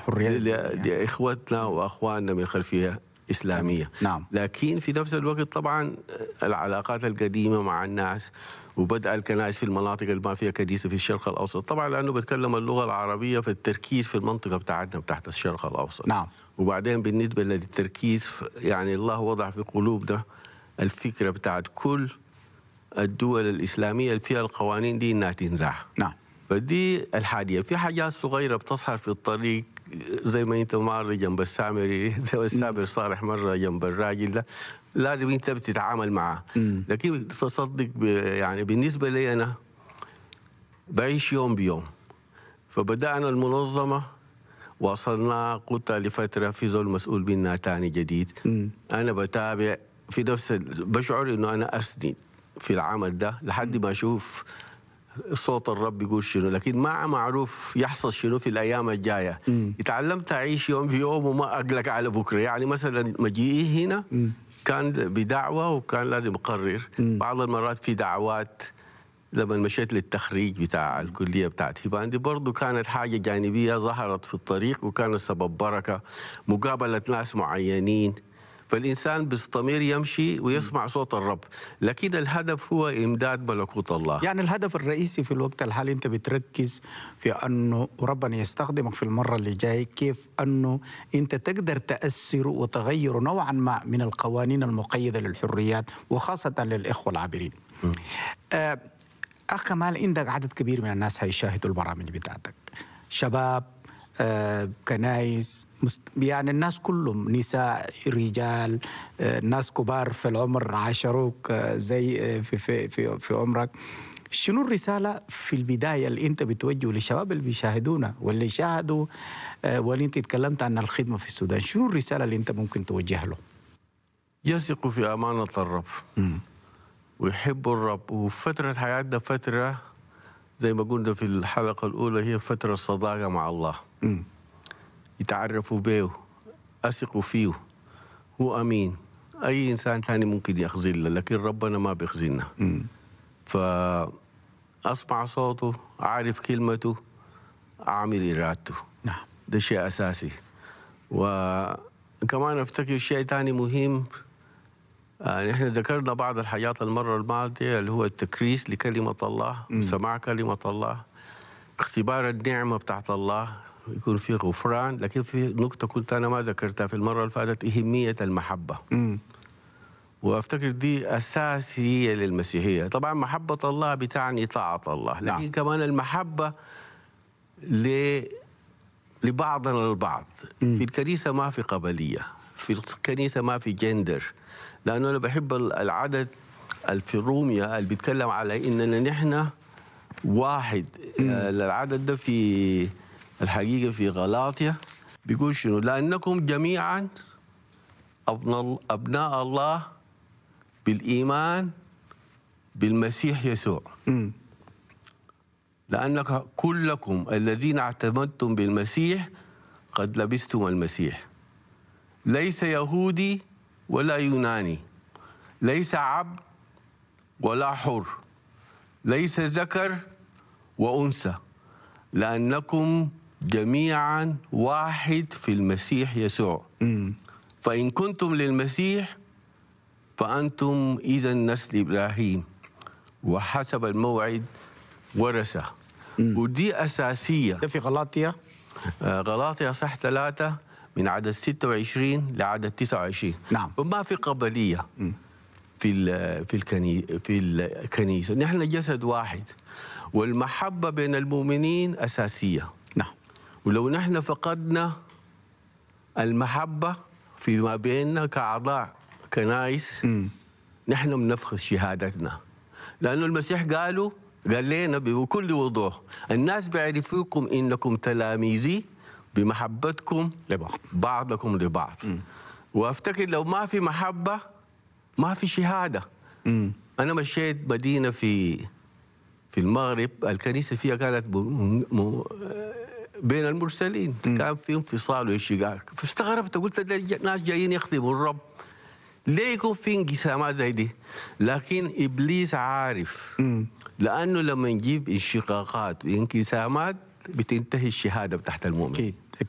الحريات ل- يعني. لاخوتنا واخواننا من خلفيه اسلاميه نعم. لكن في نفس الوقت طبعا العلاقات القديمه مع الناس وبدأ الكنائس في المناطق اللي ما فيها كنيسه في الشرق الاوسط طبعا لانه بتكلم اللغه العربيه فالتركيز في المنطقه بتاعتنا تحت الشرق الاوسط نعم. وبعدين بالنسبه للتركيز ف- يعني الله وضع في قلوبنا الفكره بتاعت كل الدول الاسلاميه اللي فيها القوانين دي انها تنزع نعم فدي الحادية في حاجات صغيرة بتظهر في الطريق زي ما انت مر جنب السامري زي ما السامر صالح مرة جنب الراجل ده لازم انت بتتعامل معاه لكن تصدق ب- يعني بالنسبة لي أنا بعيش يوم بيوم فبدأنا المنظمة وصلنا قلت لفترة في زول مسؤول منا تاني جديد أنا بتابع في نفس ال- بشعر إنه أنا أسند في العمل ده لحد ما أشوف صوت الرب يقول شنو لكن ما معروف يحصل شنو في الايام الجايه تعلمت اعيش يوم في يوم وما اقلق على بكره يعني مثلا مجيئي هنا كان بدعوه وكان لازم اقرر بعض المرات في دعوات لما مشيت للتخريج بتاع الكليه بتاعت هيباندي برضو كانت حاجه جانبيه ظهرت في الطريق وكانت سبب بركه مقابله ناس معينين فالانسان بيستمر يمشي ويسمع صوت الرب لكن الهدف هو امداد ملكوت الله يعني الهدف الرئيسي في الوقت الحالي انت بتركز في انه ربنا يستخدمك في المره اللي جاي كيف انه انت تقدر تاثر وتغير نوعا ما من القوانين المقيده للحريات وخاصه للاخوه العابرين. آه اخ كمال عندك عدد كبير من الناس هيشاهدوا البرامج بتاعتك. شباب آه، كنايس مست- يعني الناس كلهم نساء رجال آه، ناس كبار في العمر عاشروك آه، زي آه، في في في, في عمرك شنو الرسالة في البداية اللي أنت بتوجهه للشباب اللي بيشاهدونا واللي شاهدوا آه، واللي أنت تكلمت عن الخدمة في السودان شنو الرسالة اللي أنت ممكن توجه له؟ يثق في أمانة الرب ويحب الرب وفترة حياتنا فترة زي ما قلنا في الحلقة الأولى هي فترة صداقة مع الله يتعرفوا به أثقوا فيه هو أمين أي إنسان ثاني ممكن يخذلنا لكن ربنا ما بيخذلنا فأسمع صوته أعرف كلمته أعمل إرادته نعم ده شيء أساسي وكمان أفتكر شيء تاني مهم آه نحن ذكرنا بعض الحاجات المرة الماضية اللي هو التكريس لكلمة الله سماع كلمة الله اختبار النعمة بتاعت الله يكون في غفران لكن في نقطة كنت أنا ما ذكرتها في المرة اللي فاتت أهمية المحبة وافتكر دي اساسيه للمسيحيه طبعا محبه الله بتعني طاعه الله لكن نعم. كمان المحبه ل لبعضنا البعض في الكنيسه ما في قبليه في الكنيسه ما في جندر لانه انا بحب ال- العدد اللي في روميا اللي بيتكلم على اننا نحن واحد آه، العدد ده في الحقيقه في غلاطيا بيقول شنو لانكم جميعا أبناء أبناء الله بالإيمان بالمسيح يسوع لأنك كلكم الذين اعتمدتم بالمسيح قد لبستم المسيح ليس يهودي ولا يوناني ليس عبد ولا حر ليس ذكر وأنثى لأنكم جميعا واحد في المسيح يسوع فإن كنتم للمسيح فأنتم إذا نسل إبراهيم وحسب الموعد ورثة ودي أساسية ده في غلاطيا آه، غلاطيا صح ثلاثة من عدد 26 لعدد 29 نعم. فما في قبلية في ال في الكني في الكنيسة نحن جسد واحد والمحبة بين المؤمنين أساسية نعم ولو نحن فقدنا المحبة فيما بيننا كأعضاء كنايس نحن بنفقد شهادتنا لأنه المسيح قالوا قال لنا بكل وضوح الناس بيعرفوكم إنكم تلاميذي بمحبتكم لبعض بعضكم لبعض وافتكر لو ما في محبه ما في شهاده انا مشيت مدينه في في المغرب الكنيسه فيها كانت م... م... بين المرسلين كان في انفصال وانشقاق فاستغربت قلت ده ناس جايين يخدموا الرب ليه يكون في انقسامات زي دي لكن ابليس عارف لانه لما نجيب انشقاقات وانقسامات بتنتهي الشهاده بتاعت المؤمن اكيد